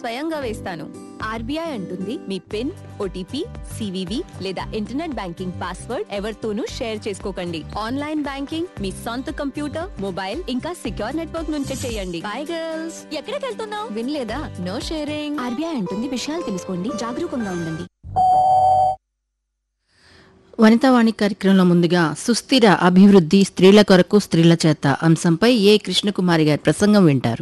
స్వయంగా వేస్తాను ఆర్బీఐ అంటుంది మీ పిన్ ఓటీపీ సివివి లేదా ఇంటర్నెట్ బ్యాంకింగ్ పాస్వర్డ్ ఎవరితోనూ షేర్ చేసుకోకండి ఆన్లైన్ బ్యాంకింగ్ మీ సొంత కంప్యూటర్ మొబైల్ ఇంకా సిక్యూర్ నెట్వర్క్ నుంచే చేయండి బై గర్ల్స్ ఎక్కడికి వెళ్తున్నావు వినలేదా నో షేరింగ్ ఆర్బీఐ అంటుంది విషయాలు తెలుసుకోండి జాగరూకంగా ఉండండి వనితావాణి కార్యక్రమంలో ముందుగా సుస్థిర అభివృద్ధి స్త్రీల కొరకు స్త్రీల చేత అంశంపై ఏ కృష్ణకుమారి గారి ప్రసంగం వింటారు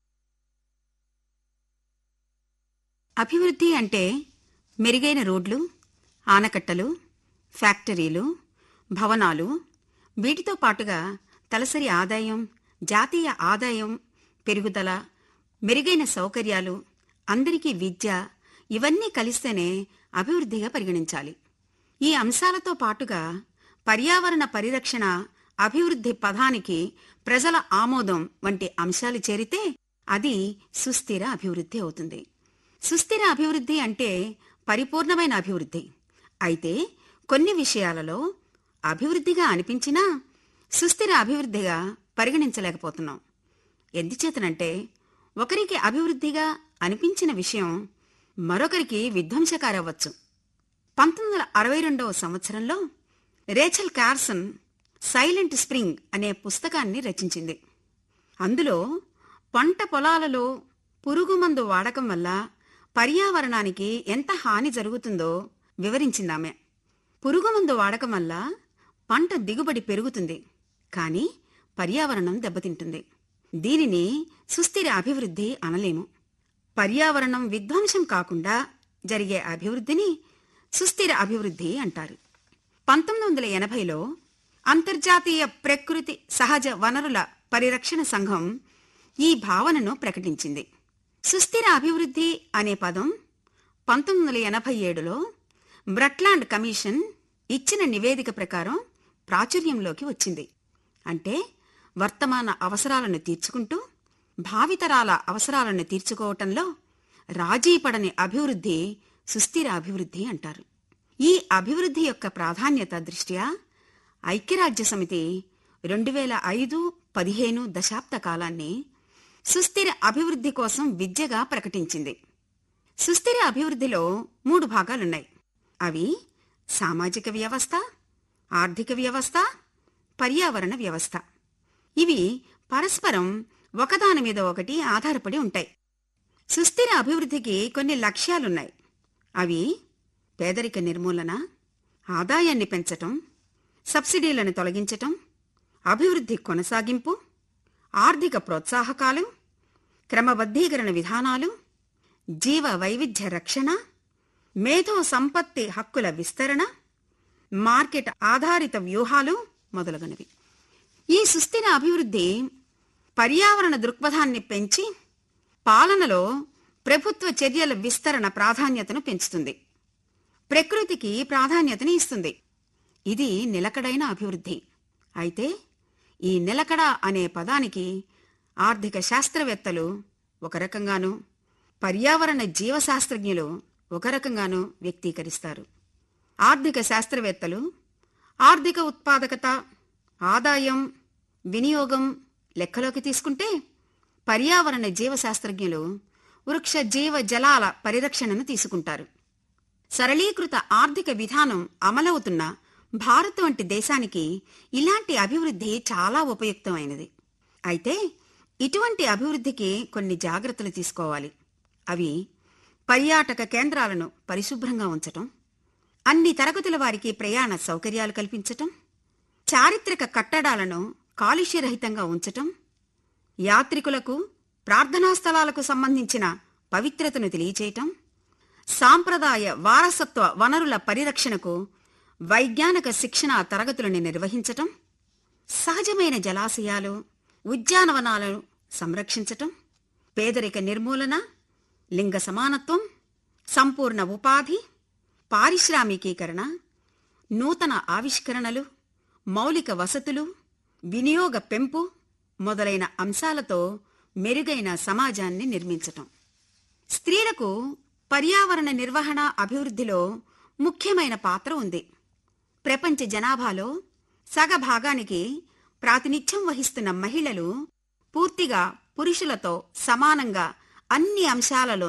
అభివృద్ధి అంటే మెరుగైన రోడ్లు ఆనకట్టలు ఫ్యాక్టరీలు భవనాలు వీటితో పాటుగా తలసరి ఆదాయం జాతీయ ఆదాయం పెరుగుదల మెరుగైన సౌకర్యాలు అందరికీ విద్య ఇవన్నీ కలిస్తేనే అభివృద్ధిగా పరిగణించాలి ఈ అంశాలతో పాటుగా పర్యావరణ పరిరక్షణ అభివృద్ధి పదానికి ప్రజల ఆమోదం వంటి అంశాలు చేరితే అది సుస్థిర అభివృద్ధి అవుతుంది సుస్థిర అభివృద్ధి అంటే పరిపూర్ణమైన అభివృద్ధి అయితే కొన్ని విషయాలలో అభివృద్ధిగా అనిపించినా సుస్థిర అభివృద్ధిగా పరిగణించలేకపోతున్నాం ఎందుచేతనంటే ఒకరికి అభివృద్ధిగా అనిపించిన విషయం మరొకరికి విధ్వంసకారవచ్చు పంతొమ్మిది వందల అరవై రెండవ సంవత్సరంలో రేచల్ కార్సన్ సైలెంట్ స్ప్రింగ్ అనే పుస్తకాన్ని రచించింది అందులో పంట పొలాలలో పురుగుమందు వాడకం వల్ల పర్యావరణానికి ఎంత హాని జరుగుతుందో వివరించిందామె పురుగుమందు వాడకం వల్ల పంట దిగుబడి పెరుగుతుంది కానీ పర్యావరణం దెబ్బతింటుంది దీనిని సుస్థిర అభివృద్ధి అనలేము పర్యావరణం విధ్వంసం కాకుండా జరిగే అభివృద్ధిని సుస్థిర అభివృద్ధి అంటారు పంతొమ్మిది వందల ఎనభైలో అంతర్జాతీయ ప్రకృతి సహజ వనరుల పరిరక్షణ సంఘం ఈ భావనను ప్రకటించింది సుస్థిర అభివృద్ధి అనే పదం పంతొమ్మిది వందల ఎనభై ఏడులో బ్రట్లాండ్ కమిషన్ ఇచ్చిన నివేదిక ప్రకారం ప్రాచుర్యంలోకి వచ్చింది అంటే వర్తమాన అవసరాలను తీర్చుకుంటూ భావితరాల అవసరాలను తీర్చుకోవటంలో రాజీపడని అభివృద్ధి సుస్థిర అభివృద్ధి అంటారు ఈ అభివృద్ధి యొక్క ప్రాధాన్యత దృష్ట్యా ఐక్యరాజ్య సమితి రెండు వేల ఐదు పదిహేను దశాబ్ద కాలాన్ని సుస్థిర అభివృద్ధి కోసం విద్యగా ప్రకటించింది సుస్థిర అభివృద్ధిలో మూడు భాగాలున్నాయి అవి సామాజిక వ్యవస్థ ఆర్థిక వ్యవస్థ పర్యావరణ వ్యవస్థ ఇవి పరస్పరం ఒకదాని మీద ఒకటి ఆధారపడి ఉంటాయి సుస్థిర అభివృద్ధికి కొన్ని లక్ష్యాలున్నాయి అవి పేదరిక నిర్మూలన ఆదాయాన్ని పెంచటం సబ్సిడీలను తొలగించటం అభివృద్ధి కొనసాగింపు ఆర్థిక ప్రోత్సాహకాలు క్రమబద్ధీకరణ విధానాలు జీవ వైవిధ్య రక్షణ మేధో సంపత్తి హక్కుల విస్తరణ మార్కెట్ ఆధారిత వ్యూహాలు మొదలగునవి ఈ సుస్థిర అభివృద్ధి పర్యావరణ దృక్పథాన్ని పెంచి పాలనలో ప్రభుత్వ చర్యల విస్తరణ ప్రాధాన్యతను పెంచుతుంది ప్రకృతికి ప్రాధాన్యతని ఇస్తుంది ఇది నిలకడైన అభివృద్ధి అయితే ఈ నిలకడ అనే పదానికి ఆర్థిక శాస్త్రవేత్తలు ఒక రకంగానూ పర్యావరణ జీవశాస్త్రజ్ఞులు ఒక రకంగానూ వ్యక్తీకరిస్తారు ఆర్థిక శాస్త్రవేత్తలు ఆర్థిక ఉత్పాదకత ఆదాయం వినియోగం లెక్కలోకి తీసుకుంటే పర్యావరణ జీవశాస్త్రజ్ఞులు వృక్ష జీవ జలాల పరిరక్షణను తీసుకుంటారు సరళీకృత ఆర్థిక విధానం అమలవుతున్న భారత్ వంటి దేశానికి ఇలాంటి అభివృద్ధి చాలా ఉపయుక్తమైనది అయితే ఇటువంటి అభివృద్ధికి కొన్ని జాగ్రత్తలు తీసుకోవాలి అవి పర్యాటక కేంద్రాలను పరిశుభ్రంగా ఉంచటం అన్ని తరగతుల వారికి ప్రయాణ సౌకర్యాలు కల్పించటం చారిత్రక కట్టడాలను కాలుష్యరహితంగా ఉంచటం యాత్రికులకు ప్రార్థనా స్థలాలకు సంబంధించిన పవిత్రతను తెలియచేయటం సాంప్రదాయ వారసత్వ వనరుల పరిరక్షణకు వైజ్ఞానిక శిక్షణ తరగతులను నిర్వహించటం సహజమైన జలాశయాలు ఉద్యానవనాలను సంరక్షించటం పేదరిక నిర్మూలన లింగ సమానత్వం సంపూర్ణ ఉపాధి పారిశ్రామికీకరణ నూతన ఆవిష్కరణలు మౌలిక వసతులు వినియోగ పెంపు మొదలైన అంశాలతో మెరుగైన సమాజాన్ని నిర్మించటం స్త్రీలకు పర్యావరణ నిర్వహణ అభివృద్ధిలో ముఖ్యమైన పాత్ర ఉంది ప్రపంచ జనాభాలో సగభాగానికి ప్రాతినిధ్యం వహిస్తున్న మహిళలు పూర్తిగా పురుషులతో సమానంగా అన్ని అంశాలలో